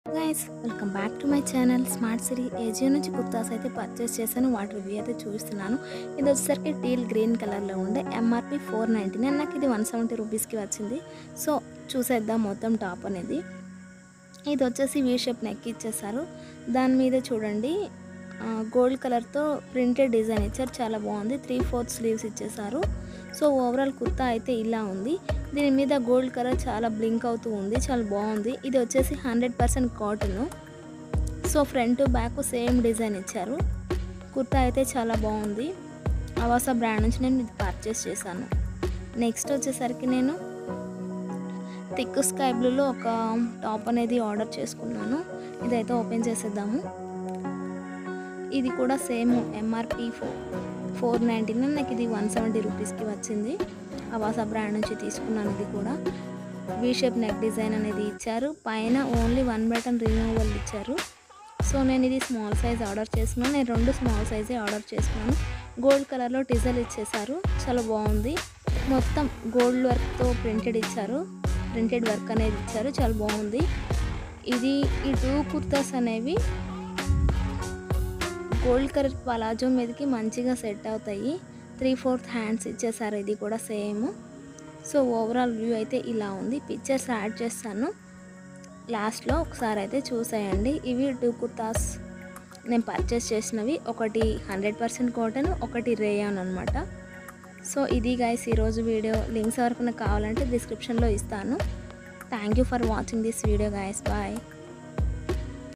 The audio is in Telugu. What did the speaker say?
guys welcome back to my channel smart Siri Ajio నుంచి కుర్తాస్ అయితే పర్చేస్ చేశాను వాటి రివ్యూ అయితే చూపిస్తున్నాను ఇది వచ్చేసరికి టీల్ గ్రీన్ కలర్లో ఉండే ఎంఆర్పి ఫోర్ నైంటీ నైన్ నాకు ఇది వన్ సెవెంటీ రూపీస్కి వచ్చింది సో చూసేద్దాం మొత్తం టాప్ అనేది ఇది వచ్చేసి వీ షేప్ నెక్ ఇచ్చేసారు దాని మీద చూడండి ఆ, గోల్డ్ కలర్తో ప్రింటెడ్ డిజైన్ ఇచ్చారు చాలా బాగుంది త్రీ ఫోర్త్ స్లీవ్స్ ఇచ్చేసారు సో ఓవరాల్ కుర్తా అయితే ఇలా ఉంది దీని మీద గోల్డ్ కలర్ చాలా బ్లింక్ అవుతూ ఉంది చాలా బాగుంది ఇది వచ్చేసి hundred percent cotton so front back same design ఇచ్చారు కుర్తా అయితే చాలా బాగుంది అవాసా బ్రాండ్ నుంచి నేను ఇది పర్చేస్ చేశాను నెక్స్ట్ వచ్చేసరికి నేను థిక్ స్కై బ్లూలో ఒక టాప్ అనేది ఆర్డర్ చేసుకున్నాను ఇదైతే ఓపెన్ చేసేద్దాము ఇది కూడా same MRP four four ninety nine నాకు ఇది వన్ సెవెంటీ రూపీస్కి వచ్చింది అవాసా బ్రాండ్ నుంచి తీసుకున్నాను ఇది కూడా వీ షేప్ నెక్ డిజైన్ అనేది ఇచ్చారు పైన ఓన్లీ వన్ బటన్ రిమూవల్ ఇచ్చారు సో నేను ఇది స్మాల్ సైజ్ ఆర్డర్ చేసుకున్నాను నేను రెండు స్మాల్ సైజే ఆర్డర్ చేసుకున్నాను గోల్డ్ కలర్లో డిజైన్ ఇచ్చేసారు చాలా బాగుంది మొత్తం గోల్డ్ వర్క్తో ప్రింటెడ్ ఇచ్చారు ప్రింటెడ్ వర్క్ అనేది ఇచ్చారు చాలా బాగుంది ఇది ఈ టూ కుర్తాస్ అనేవి గోల్డ్ కలర్ పలాజో మీదకి మంచిగా సెట్ అవుతాయి త్రీ ఫోర్త్ హ్యాండ్స్ ఇచ్చేసారు ఇది కూడా సేమ్ సో ఓవరాల్ వ్యూ అయితే ఇలా ఉంది పిక్చర్స్ యాడ్ చేస్తాను లాస్ట్లో ఒకసారి అయితే చూసేయండి ఇవి టూ కుర్తాస్ నేను పర్చేస్ చేసినవి ఒకటి హండ్రెడ్ పర్సెంట్ కాటన్ ఒకటి రేయాన్ అనమాట సో ఇది గైస్ ఈరోజు వీడియో లింక్స్ ఎవరికైనా కావాలంటే డిస్క్రిప్షన్లో ఇస్తాను thank you for watching this video guys bye